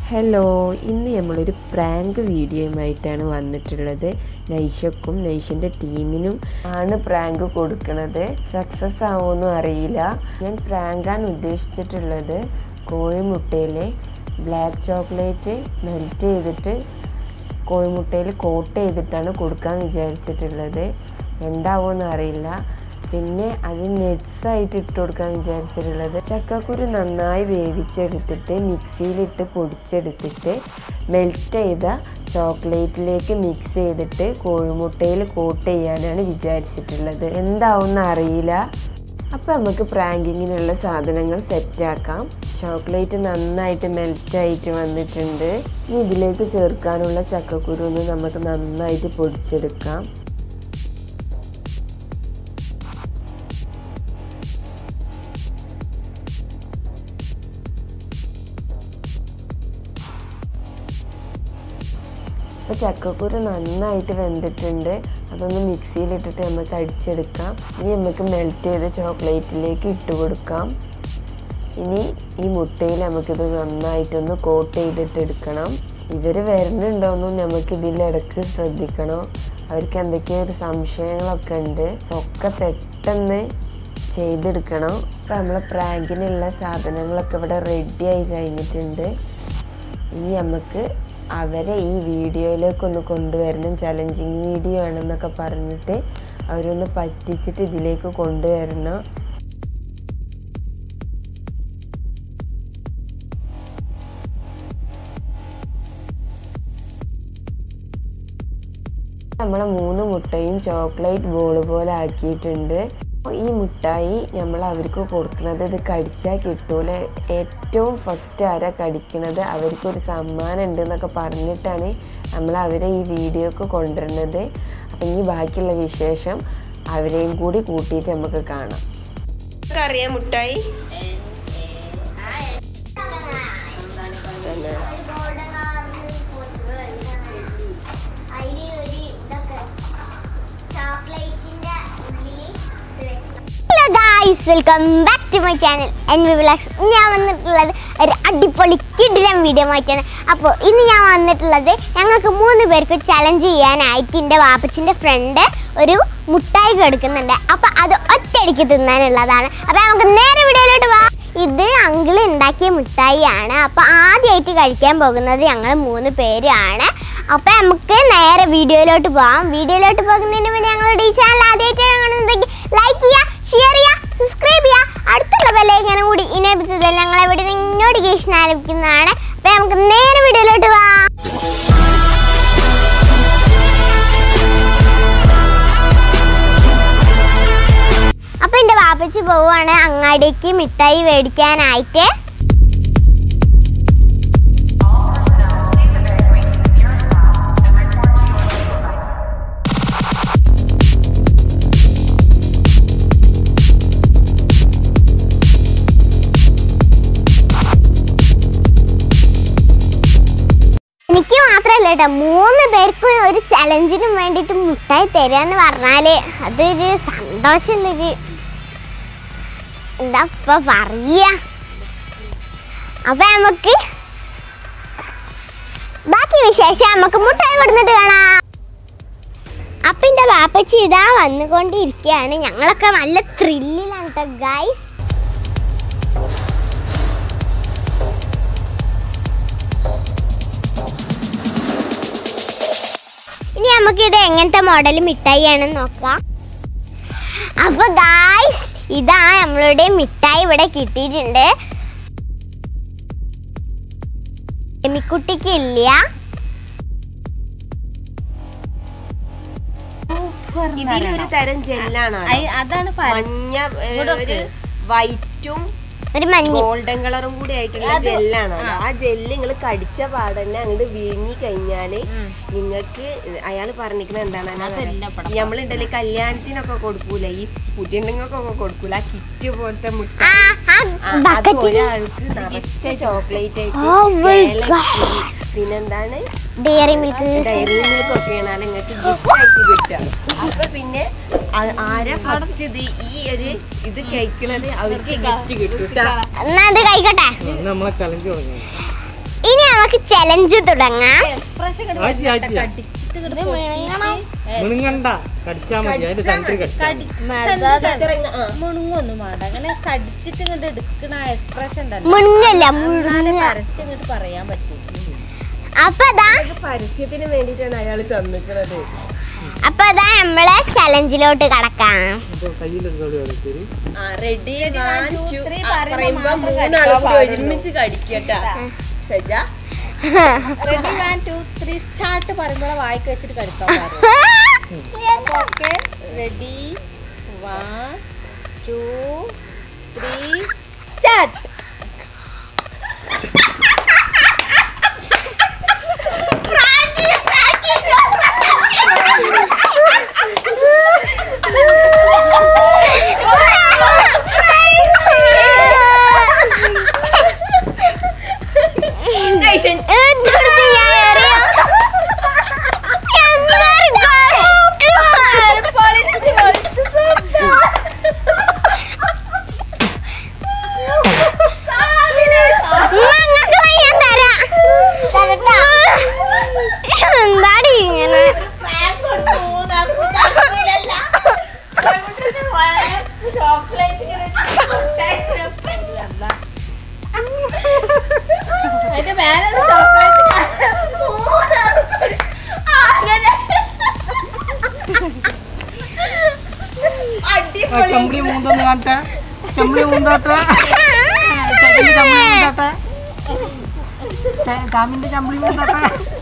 Hello ഇന്ന് നമ്മളൊരു prank വീഡിയോയുമായിട്ടാണ് വന്നിട്ടുള്ളത് നൈഷക്കും നൈഷിൻ്റെ ടീമിനും ആണ് പ്രാങ്ക് കൊടുക്കുന്നത് സക്സസ് ആവുമെന്നും അറിയില്ല ഞാൻ പ്രാങ്കാൻ ഉദ്ദേശിച്ചിട്ടുള്ളത് കോഴിമുട്ടയിൽ ബ്ലാക്ക് ചോക്ലേറ്റ് മെൽറ്റ് ചെയ്തിട്ട് കോഴിമുട്ടയിൽ കോട്ട് ചെയ്തിട്ടാണ് കൊടുക്കാൻ വിചാരിച്ചിട്ടുള്ളത് എന്താവുമെന്ന് അറിയില്ല പിന്നെ അത് nuts ആയിട്ട് ഇട്ട് കൊടുക്കാൻ വിചാരിച്ചിട്ടുള്ളത് ചക്കക്കുരു നന്നായി വേവിച്ചെടുത്തിട്ട് മിക്സിയിലിട്ട് പൊടിച്ചെടുത്തിട്ട് മെൽറ്റ് ചെയ്ത ചോക്ലേറ്റിലേക്ക് മിക്സ് ചെയ്തിട്ട് കോഴിമുട്ടയിൽ കോട്ട് ചെയ്യാനാണ് വിചാരിച്ചിട്ടുള്ളത് എന്താവുമെന്ന് അറിയില്ല അപ്പോൾ നമുക്ക് പ്രാങ്കിങ്ങിനുള്ള സാധനങ്ങൾ സെറ്റാക്കാം ചോക്ലേറ്റ് നന്നായിട്ട് മെൽറ്റായിട്ട് വന്നിട്ടുണ്ട് ഇനി ഇതിലേക്ക് ചേർക്കാനുള്ള ചക്കക്കുരു ഒന്ന് നമുക്ക് നന്നായിട്ട് പൊടിച്ചെടുക്കാം അപ്പോൾ ചക്കക്കുരു നന്നായിട്ട് വെന്തിട്ടുണ്ട് അതൊന്ന് മിക്സിയിലിട്ടിട്ട് നമുക്ക് അടിച്ചെടുക്കാം ഇനി നമുക്ക് മെൽറ്റ് ചെയ്ത ചോക്ലേറ്റിലേക്ക് ഇട്ട് കൊടുക്കാം ഇനി ഈ മുട്ടയിൽ നമുക്കിത് നന്നായിട്ടൊന്ന് കോട്ട് ചെയ്തിട്ട് എടുക്കണം ഇവർ വരുന്നുണ്ടോയെന്നും നമുക്ക് ഇതിലിടക്ക് ശ്രദ്ധിക്കണം അവർക്ക് എന്തൊക്കെയോ ഒരു സംശയങ്ങളൊക്കെ ഉണ്ട് ഒക്കെ പെട്ടെന്ന് ചെയ്തെടുക്കണം അപ്പോൾ നമ്മളെ പ്രാങ്കിനുള്ള സാധനങ്ങളൊക്കെ ഇവിടെ റെഡി ആയി കഴിഞ്ഞിട്ടുണ്ട് ഇനി നമുക്ക് അവരെ ഈ വീഡിയോയിലേക്കൊന്ന് കൊണ്ടുവരണം ചലഞ്ചിങ് വീഡിയോ ആണെന്നൊക്കെ പറഞ്ഞിട്ട് അവരൊന്ന് പറ്റിച്ചിട്ട് ഇതിലേക്ക് കൊണ്ടുവരണം നമ്മളെ മൂന്ന് മുട്ടയും ചോക്ലേറ്റ് ബോൾ പോലെ ആക്കിയിട്ടുണ്ട് അപ്പോൾ ഈ മുട്ടായി നമ്മൾ അവർക്ക് കൊടുക്കുന്നത് ഇത് കടിച്ചാൽ കിട്ടൂല ഏറ്റവും ഫസ്റ്റ് ആരാ കടിക്കണത് അവർക്കൊരു സമ്മാനം ഉണ്ട് എന്നൊക്കെ പറഞ്ഞിട്ടാണ് നമ്മൾ അവരെ ഈ വീഡിയോക്ക് കൊണ്ടുവരുന്നത് അപ്പം ഇനി ബാക്കിയുള്ള വിശേഷം അവരെയും കൂടി കൂട്ടിയിട്ട് നമുക്ക് കാണാം അറിയാം മുട്ടായി തന്നെ അതില് ഒരു ഇതൊക്കെ വെച്ച് ചോക്ലേറ്റിന്റെ ഉള്ളില് ഇത് വെച്ച് hello guys welcome back to my channel N V Vilas ഞാൻ വന്നിട്ടുള്ളത് ഒരു അടിപൊളി കിടിലം വീഡിയോ ആയിട്ടാണ് അപ്പോൾ ഇന്ന് ഞാൻ വന്നിട്ടുള്ളത് ഞങ്ങൾക്ക് മൂന്ന് പേർക്ക് ചലഞ്ച് ചെയ്യാനായിട്ട് എൻ്റെ വാപ്പച്ചിൻ്റെ ഫ്രണ്ട് ഒരു മുട്ടായി കൊടുക്കുന്നുണ്ട് അപ്പോൾ അത് ഒറ്റയടിക്ക് തിന്നാനുള്ളതാണ് അപ്പോൾ നമുക്ക് നേരെ വീഡിയോയിലോട്ട് പോവാം ഇത് അങ്കിൾ ഉണ്ടാക്കിയ മിഠായിയാണ് അപ്പോൾ ആദ്യമായിട്ട് കഴിക്കാൻ പോകുന്നത് ഞങ്ങൾ മൂന്ന് പേരാണ് അപ്പോൾ നമുക്ക് നേരെ വീഡിയോയിലോട്ട് പോകാം വീഡിയോയിലോട്ട് പോകുന്നതിന് മുന്നേ ഞങ്ങളുടെ ഈ ചാനൽ ആദ്യമായിട്ട് കാണുന്നുണ്ടെങ്കിൽ ലൈക്ക് ചെയ്യുക ഷെയർ ചെയ്യുക സബ്സ്ക്രൈബ് ചെയ്യുക അടുത്തുള്ള ബെല്ലൈക്കനും കൂടി ഇനേപ്പിച്ചതിൽ ഞങ്ങൾ എവിടെ നോട്ടിഫിക്കേഷൻ ആരംഭിക്കുന്നതാണ് അപ്പോൾ നമുക്ക് നേരെ വീഡിയോയിലോട്ട് പോകാം അപ്പൊ എന്റെ വാപ്പച്ചി പോവാണ് അങ്ങാടിക്ക് മിഠായി മേടിക്കാനായിട്ട് All personnel, please evacuate to the nearest tunnel and report to your supervisor. എനിക്ക് മാത്രല്ല കേട്ടോ മൂന്ന് പേർക്കും ഒരു ചലഞ്ചിനും വേണ്ടിയിട്ട് മിഠായി തരാന്ന് പറഞ്ഞാല് അതൊരു സന്തോഷമുള്ളൊരു എന്താ ഇപ്പൊ പറയാ അപ്പൊ നമുക്ക് ബാക്കി വിശേഷം നമുക്ക് മുട്ടായി കൊടുത്തിട്ട് കാണാം അപ്പൊ എന്റെ ബാപ്പച്ചി ഇതാ വന്നുകൊണ്ടിരിക്കുകയാണ് ഞങ്ങളൊക്കെ നല്ല ത്രില്ലിലാണ് കേട്ടോ ഗൈസ് ഇനി നമുക്ക് ഇത് എങ്ങനത്തെ മോഡൽ മിഠായി ആണെന്ന് നോക്കാം അപ്പൊ ഗായ്സ് ഇതാ നമ്മളുടെ മിഠായി ഇവിടെ കിട്ടിയിട്ടുണ്ട് എമിക്കുട്ടിക്ക് ഇല്ല ഇതിലൊരു തരം ജെല്ലാണ് അതാണ് മഞ്ഞ ഏ, ഒരു വൈറ്റും ഒരു മഞ്ഞ ഗോൾഡൻ കളറും കൂടി ആയിട്ടുള്ള ജെല്ലാണ് ആ ജെല്ല് നിങ്ങൾ കടിച്ച പാടന്നെ അങ്ങോട്ട് വിഴുങ്ങി കഴിഞ്ഞാല് നിങ്ങൾക്ക് അയാൾ പറഞ്ഞിരിക്കുന്നത് എന്താണ് നമ്മളുണ്ടല്ലേ കല്യാണത്തിനൊക്കെ കൊടുക്കൂല ഈ പുതിയണ്ണങ്ങൾക്കൊക്കെ കൊടുക്കൂല ആ കിറ്റ് പോലത്തെ മുട്ട ആ ആ ആ, അത് ബക്കറ്റിൽ ഒരാൾക്ക് നിറച്ച ചോക്ലേറ്റ് Oh my ആയിട്ട് God. പിന്നെന്താണ് ഡയറി മിൽക്ക് ഡയറി മിൽക്ക് ഒക്കെയാണ് നിങ്ങൾക്ക് ഗിഫ്റ്റ് ആയിട്ട് കിട്ടുക അപ്പൊ പിന്നെ ആ- ആരാ ഫസ്റ്റ് ഇത് ഈ ഒരു ഇത് കഴിക്കണത് അവർക്ക് ഗിഫ്റ്റ് കിട്ടും ട്ടാ. എന്നാ അത് കഴിക്കട്ടെ നമ്മളെ ചലഞ്ച് തുടങ്ങി ഇനി നമുക്ക് നമുക്ക് ചലഞ്ച് തുടങ്ങാം ആച്ചി ആച്ചി മുണുങ്ങണ്ട കടിച്ചാ മതി അതിന്റെ സെന്ററിൽ കടിച്ചാ മുണുങ്ങൊന്നും വേണ്ട അങ്ങനെ കടിച്ചിട്ട് ഇങ്ങോട്ട് എടുക്കണ എക്സ്പ്രഷൻ ഉണ്ടല്ലോ മുങ്ങല്ല എന്നാലേ മുഴുങ്ങ പരത്തി ഇങ്ങോട്ട് പറയാൻ പറ്റൂ അപ്പൊ അതാ പരസ്യത്തിന് വേണ്ടിയിട്ടാണ് അയാൾ തന്നിക്കുന്നത് അപ്പൊ അതാ നമ്മളെ ചലഞ്ചിലോട്ട് കടക്കാം അപ്പൊ കയ്യിലൊരു കളി കളിച്ചൊരു റെഡി three പറയുമ്പോ പറയുമ്പോ മാത്രം മൂന്നാളും കൂടി കടിക്കാൻ ഒരുമിച്ച് കടിക്കട്ടാ Saja ready one two three start പറയുമ്പോൾ വായിക്ക് വെച്ചിട്ട് കടിക്കാൻ പാടും okay ready one two three start എന്തെടുത്ത് ഞാൻ എറിയാം? നിങ്ങൾക്ക് ഞാൻ തരാം. എന്താടി ഇങ്ങനെ അതിന്റെ മേലെ ചോക്ലേറ്റ് ആ ചമ്പിളി മൂന്നൊന്ന് കാണട്ടെ ചമ്പിളി മൂന്നാട്ടെ ചമ്പിളി മൂന്നാട്ടെ ചാമിന്റെ ചമ്പിളി മൂന്നാട്ടെ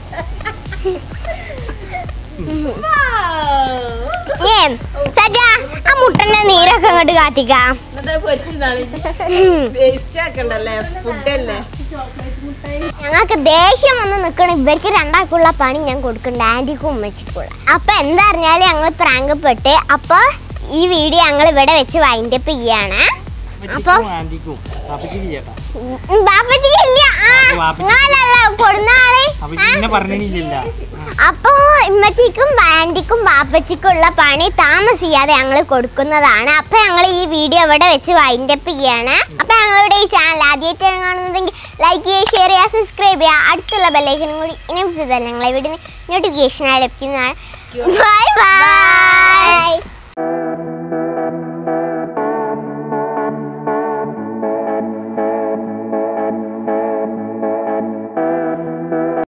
ഏ സജാ ആ മുട്ടന്റെ നീരൊക്കെ അങ്ങോട്ട് കാട്ടിക്കാം വേസ്റ്റ് ആക്കണ്ടല്ലേ ഫുഡല്ലേ ഞങ്ങൾക്ക് ദേഷ്യം വന്ന് നിൽക്കണം ഇവർക്ക് രണ്ടാൾക്കുള്ള പണി ഞാൻ കൊടുക്കുന്നുണ്ട് ആൻറ്റിക്കും ഉമ്മച്ചിക്കുള്ള അപ്പൊ എന്താ പറഞ്ഞാല് ഞങ്ങൾ പ്രാങ്ക് പെട്ട് അപ്പൊ ഈ വീഡിയോ ഞങ്ങൾ ഇവിടെ വെച്ച് വൈൻഡപ്പ് ചെയ്യാണ് അപ്പൊ ആന്റിക്കും അപ്പച്ചിക്ക് ചേട്ടാ ഉം, ബാപ്പച്ചിക്ക് ഇല്ല ആ ബാപ്പച്ചിക്ക്. നിങ്ങളല്ല കൊടുന്ന ആള് അപ്പൊ ഇന്നെ പറഞ്ഞില്ല അപ്പോ ഇമ്മച്ചിക്കും ആൻറ്റിക്കും ബാപ്പച്ചിക്കും ഉള്ള പണി താമസിയാതെ ഞങ്ങൾ കൊടുക്കുന്നതാണ് അപ്പൊ ഞങ്ങൾ ഈ വീഡിയോ ഇവിടെ വെച്ച് വൈൻഡപ്പ് ചെയ്യാണ് അപ്പൊ ഞങ്ങളുടെ ഈ ചാനൽ ആദ്യമായിട്ടാണ് കാണുന്നതെങ്കിൽ ലൈക്ക് ചെയ്യുക ഷെയർ ചെയ്യുക സബ്സ്ക്രൈബ് ചെയ്യുക അടുത്തുള്ള ബെല്ലൈക്കനും കൂടി ഇനി ഞങ്ങളെ വീടിന് നോട്ടിഫിക്കേഷനായി ലഭിക്കുന്നതാണ് ബൈ ബൈ